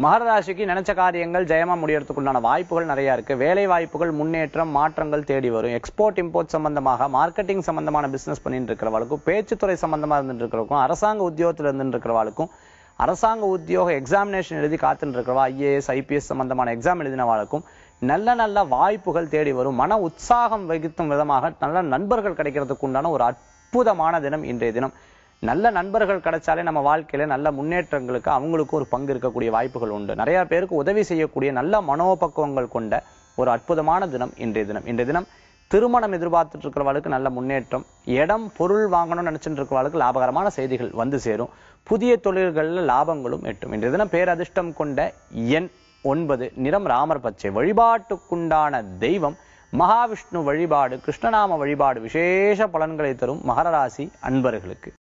மகர ராசிக்கு நினைச்ச காரியங்கள் ஜெயமா முடியறதுக்கு உண்டான வாய்ப்புகள் நிறைய இருக்கு வேலை வாய்ப்புகள் முன்னேற்றம் மாற்றங்கள் தேடி வரும் எக்ஸ்போர்ட் இம்போர்ட் சம்பந்தமாக மார்க்கெட்டிங் சம்பந்தமான பிசினஸ் பண்ணிட்டு இருக்கிறவளுக்கும் பேச்சுத்துறை சம்பந்தமா இருந்துட்டு இருக்கிறவங்களுக்கும் அரசாங்க உத்தியோகத்துல இருந்துட்டு இருக்கிறவளுக்கும் அரசாங்க உத்தியோக எக்ஸாமினேஷன் எழுதி காத்துட்டு இருக்கிறவா ஐஏஎஸ் ஐபிஎஸ் சம்பந்தமான எக்ஸாம் எழுதினவாளுக்கும் நல்ல நல்ல வாய்ப்புகள் தேடி வரும் மன உற்சாகம் வகித்தும் விதமாக நல்ல நண்பர்கள் கிடைக்கிறதுக்கு உண்டான ஒரு அற்புதமான தினம் இன்றைய தினம் நல்ல நண்பர்கள் கிடைச்சாலே நம்ம வாழ்க்கையில நல்ல முன்னேற்றங்களுக்கு அவங்களுக்கு ஒரு பங்கு இருக்கக்கூடிய வாய்ப்புகள் உண்டு நிறைய பேருக்கு உதவி செய்யக்கூடிய நல்ல மனோபக்குவங்கள் கொண்ட ஒரு அற்புதமான தினம் இன்றைய தினம் இன்றைய தினம் திருமணம் எதிர்பார்த்துட்டு இருக்கிறவளுக்கு நல்ல முன்னேற்றம் இடம் பொருள் வாங்கணும்னு நினைச்சிட்டு இருக்கிறவளுக்கு லாபகரமான செய்திகள் வந்து சேரும் புதிய தொழில்கள்ல லாபங்களும் எட்டும் இன்றைய தினம் பேரதிர்ஷ்டம் கொண்ட எண் ஒன்பது நிறம் ராமர் பச்சை வழிபாட்டுக்குண்டான தெய்வம் மகாவிஷ்ணு வழிபாடு கிருஷ்ணநாம வழிபாடு விசேஷ பலன்களை தரும் மகர ராசி அன்பர்களுக்கு